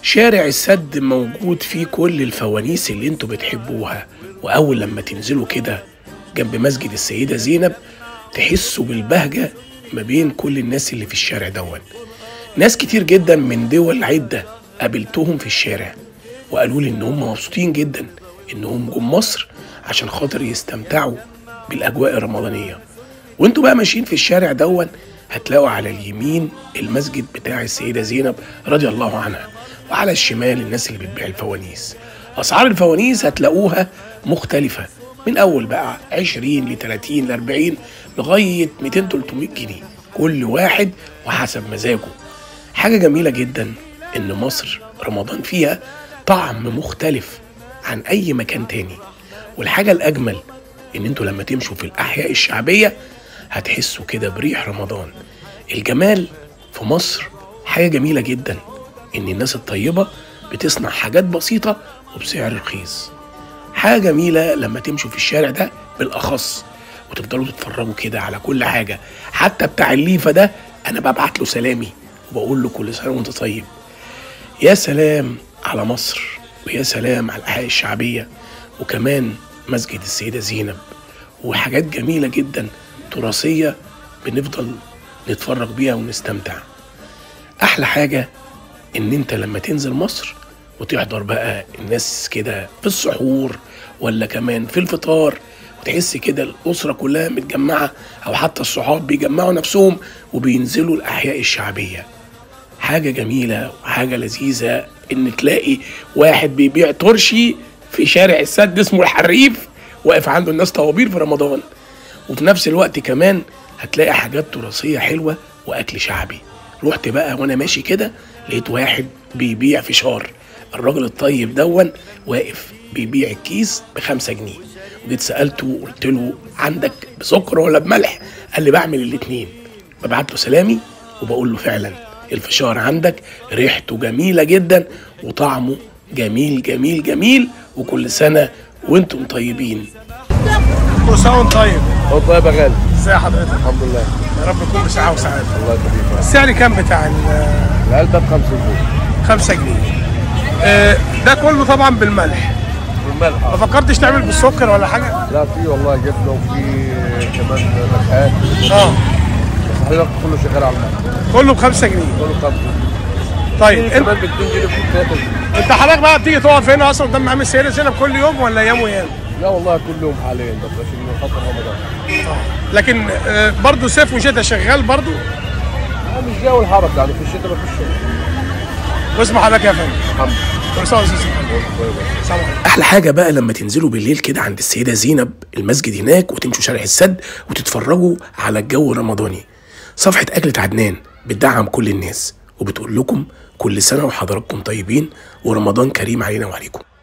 شارع السد موجود فيه كل الفوانيس اللي انتوا بتحبوها واول لما تنزلوا كده جنب مسجد السيدة زينب تحسوا بالبهجة ما بين كل الناس اللي في الشارع دون ناس كتير جدا من دول عدة قابلتهم في الشارع وقالوا لي ان هم مبسوطين جدا انهم جم مصر عشان خاطر يستمتعوا بالاجواء الرمضانيه وانتوا بقى ماشيين في الشارع دون هتلاقوا على اليمين المسجد بتاع السيده زينب رضي الله عنها وعلى الشمال الناس اللي بتبيع الفوانيس اسعار الفوانيس هتلاقوها مختلفه من اول بقى 20 ل 30 ل 40 لغايه 200 300 جنيه كل واحد وحسب مزاجه حاجه جميله جدا ان مصر رمضان فيها طعم مختلف عن اي مكان تاني والحاجه الاجمل ان انتوا لما تمشوا في الاحياء الشعبيه هتحسوا كده بريح رمضان الجمال في مصر حاجه جميله جدا ان الناس الطيبه بتصنع حاجات بسيطه وبسعر رخيص حاجه جميله لما تمشوا في الشارع ده بالاخص وتفضلوا تتفرجوا كده على كل حاجه حتى بتاع الليفه ده انا ببعت له سلامي وبقول له كل سنه وانت طيب يا سلام على مصر ويا سلام على الأحياء الشعبية وكمان مسجد السيدة زينب وحاجات جميلة جدا تراثية بنفضل نتفرج بيها ونستمتع أحلى حاجة إن أنت لما تنزل مصر وتحضر بقى الناس كده في السحور ولا كمان في الفطار وتحس كده الأسرة كلها متجمعة أو حتى الصحاب بيجمعوا نفسهم وبينزلوا الأحياء الشعبية حاجة جميلة وحاجة لذيذة إن تلاقي واحد بيبيع ترشي في شارع السد اسمه الحريف واقف عنده الناس طوابير في رمضان وفي نفس الوقت كمان هتلاقي حاجات تراثية حلوة وأكل شعبي رحت بقى وأنا ماشي كده لقيت واحد بيبيع فشار الراجل الطيب دون واقف بيبيع الكيس بخمسة جنيه وجيت سألته وقلت له عندك بسكر ولا بملح قال لي بعمل الاتنين ببعت له سلامي وبقول له فعلا الفشار عندك ريحته جميلة جدا وطعمه جميل جميل جميل وكل سنة وانتم طيبين كل سنه وانت طيب هو طيب يا غالي ازي حضرتك الحمد لله يا رب تكون بصحه وسعاده الله يخليك السعر كام بتاع ال العلبه ب 5 جنيه 5 جنيه آه، ده كله طبعا بالملح والملح ما فكرتش تعمل بالسكر ولا حاجه لا في والله جبنه وفي كمان نكهات اه بس حضرتك كله شغال على الملح كله ب 5 جنيه كله 5 جنيه طيب انت كمان ب 2 جنيه في 3 جنيه انت حضرتك بقى بتيجي تقعد هنا اصلا قدام محل السيده زينب كل يوم ولا ايام وايام لا والله كل يوم حاليا بس عشان خاطر رمضان لكن آه، برضه صيف وشتاء شغال برضه لا مش جو الحرب يعني في الشتاء ما فيش شغل واسم حضرتك يا فندم الحمد كل سنه وانت طيب. لله سلام عليكم. احلى حاجه بقى لما تنزلوا بالليل كده عند السيده زينب المسجد هناك وتمشوا شارع السد وتتفرجوا على الجو الرمضاني صفحه اكله عدنان بتدعم كل الناس وبتقول لكم كل سنه وحضراتكم طيبين ورمضان كريم علينا وعليكم